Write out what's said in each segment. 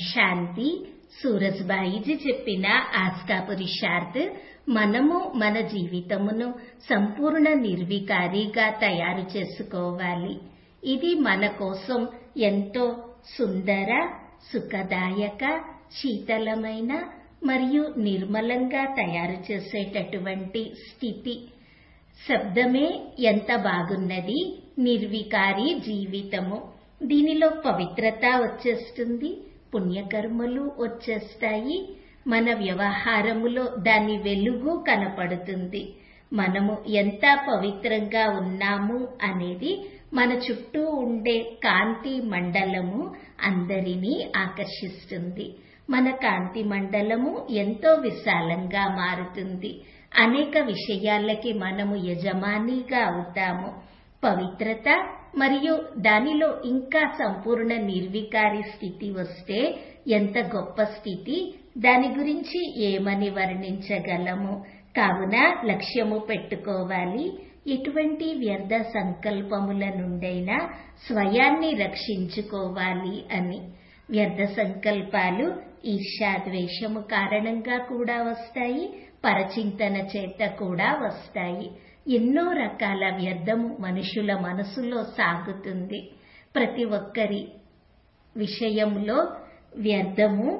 శాంతి సూరజ్బాయిజీ చెప్పిన ఆస్కా పురుషార్థ్ మనము మన జీవితమును సంపూర్ణ నిర్వికారిగా తయారు చేసుకోవాలి ఇది మన కోసం ఎంతో సుందర సుఖదాయక శీతలమైన మరియు నిర్మలంగా తయారు చేసేటటువంటి స్థితి శబ్దమే ఎంత బాగున్నది నిర్వికారి జీవితము దీనిలో పవిత్రత వచ్చేస్తుంది పుణ్యకర్మలు వచ్చేస్తాయి మన వ్యవహారములో దాని వెలుగు కనపడుతుంది మనము ఎంత పవిత్రంగా ఉన్నాము అనేది మన చుట్టూ ఉండే కాంతి మండలము అందరినీ ఆకర్షిస్తుంది మన కాంతి మండలము ఎంతో విశాలంగా మారుతుంది అనేక విషయాలకి మనము యజమానిగా అవుతాము పవిత్రత మరియు దానిలో ఇంకా సంపూర్ణ నిర్వికారి స్థితి వస్తే ఎంత గొప్ప స్థితి దాని గురించి ఏమని వర్ణించగలము కావున లక్ష్యము పెట్టుకోవాలి ఎటువంటి వ్యర్థ సంకల్పముల నుండైనా స్వయాన్ని రక్షించుకోవాలి అని వ్యర్థ సంకల్పాలు ఈర్ష్యాద్వేషము కారణంగా కూడా వస్తాయి పరచింతన చేత కూడా వస్తాయి ఎన్నో రకాల వ్యర్థము మనుషుల మనసులో సాగుతుంది ప్రతి ఒక్కరి విషయంలో వ్యర్థము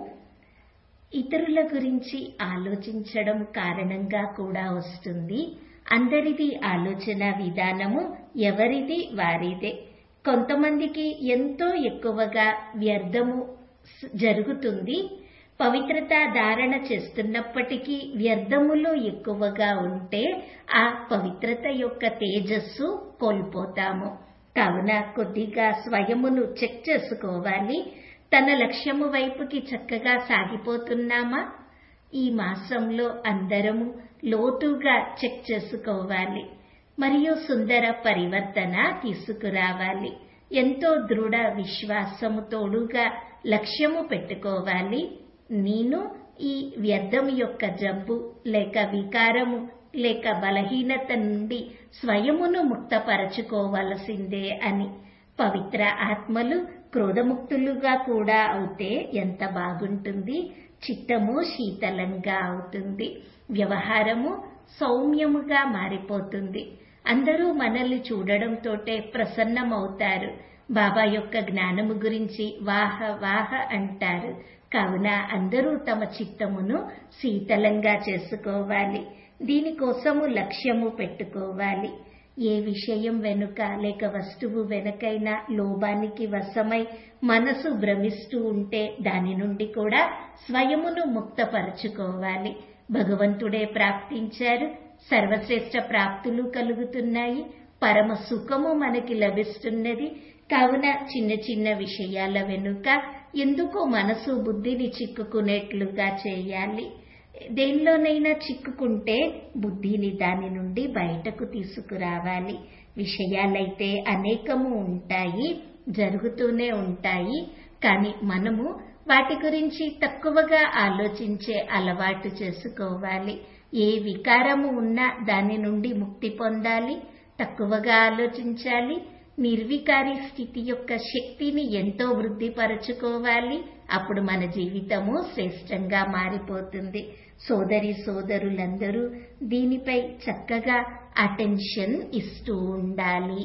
ఇతరుల గురించి ఆలోచించడం కారణంగా కూడా వస్తుంది అందరిది ఆలోచన విధానము ఎవరిది వారిదే కొంతమందికి ఎంతో ఎక్కువగా వ్యర్థము జరుగుతుంది పవిత్రత ధారణ చేస్తున్నప్పటికీ వ్యర్థములో ఎక్కువగా ఉంటే ఆ పవిత్రత యొక్క తేజస్సు కోల్పోతాము కావున కొద్దిగా స్వయమును చెక్ చేసుకోవాలి తన లక్ష్యము వైపుకి చక్కగా సాగిపోతున్నామా ఈ మాసంలో అందరము లోతుగా చెక్ చేసుకోవాలి మరియు సుందర పరివర్తన తీసుకురావాలి ఎంతో దృఢ విశ్వాసము తోడుగా లక్ష్యము పెట్టుకోవాలి నేను ఈ వ్యర్థం యొక్క జబ్బు లేక వికారము లేక బలహీనత నుండి స్వయమును ముక్తపరచుకోవలసిందే అని పవిత్ర ఆత్మలు క్రోధముక్తులుగా కూడా అవుతే ఎంత బాగుంటుంది చిత్తము శీతలంగా అవుతుంది వ్యవహారము సౌమ్యముగా మారిపోతుంది అందరూ మనల్ని చూడడంతోటే ప్రసన్నమవుతారు బాబా యొక్క జ్ఞానము గురించి వాహ వాహ అంటారు కావున అందరూ తమ చిత్తమును శీతలంగా చేసుకోవాలి దీనికోసము లక్ష్యము పెట్టుకోవాలి ఏ విషయం వెనుక లేక వస్తువు వెనుకైనా లోభానికి వశమై మనసు భ్రమిస్తూ ఉంటే దాని నుండి కూడా స్వయమును ముక్తపరచుకోవాలి భగవంతుడే ప్రాప్తించారు సర్వశ్రేష్ఠ ప్రాప్తులు కలుగుతున్నాయి పరమ సుఖము మనకి లభిస్తున్నది కావున చిన్న చిన్న విషయాల వెనుక ఎందుకు మనసు బుద్ధిని చిక్కుకునేట్లుగా చేయాలి దేనిలోనైనా చిక్కుకుంటే బుద్ధిని దాని నుండి బయటకు తీసుకురావాలి విషయాలైతే అనేకము ఉంటాయి జరుగుతూనే ఉంటాయి కానీ మనము వాటి గురించి తక్కువగా ఆలోచించే అలవాటు చేసుకోవాలి ఏ వికారము ఉన్నా దాని నుండి ముక్తి పొందాలి తక్కువగా ఆలోచించాలి నిర్వికారి స్థితి యొక్క శక్తిని ఎంతో వృద్ధిపరచుకోవాలి అప్పుడు మన జీవితము శ్రేష్టంగా మారిపోతుంది సోదరి సోదరులందరూ దీనిపై చక్కగా అటెన్షన్ ఇస్తూ ఉండాలి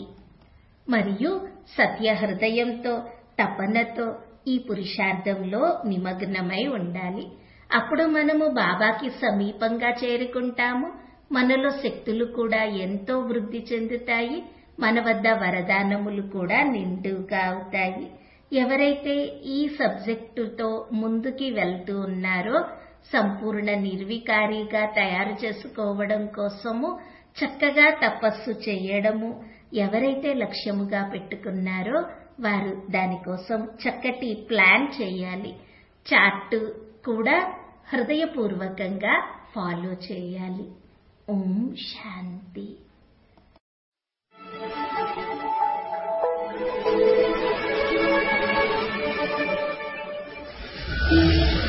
మరియు సత్య హృదయంతో తపనతో ఈ పురుషార్థంలో నిమగ్నమై ఉండాలి అప్పుడు మనము బాబాకి సమీపంగా చేరుకుంటాము మనలో శక్తులు కూడా ఎంతో వృద్ధి చెందుతాయి మన వద్ద వరదానములు కూడా నిండుగా అవుతాయి ఎవరైతే ఈ సబ్జెక్టుతో ముందుకి వెళ్తూ ఉన్నారో సంపూర్ణ నిర్వికారిగా తయారు చేసుకోవడం కోసము చక్కగా తపస్సు చేయడము ఎవరైతే లక్ష్యముగా పెట్టుకున్నారో వారు దానికోసం చక్కటి ప్లాన్ చేయాలి చార్ట్ కూడా హృదయపూర్వకంగా ఫాలో చేయాలి ఓం శాంతి Thank you.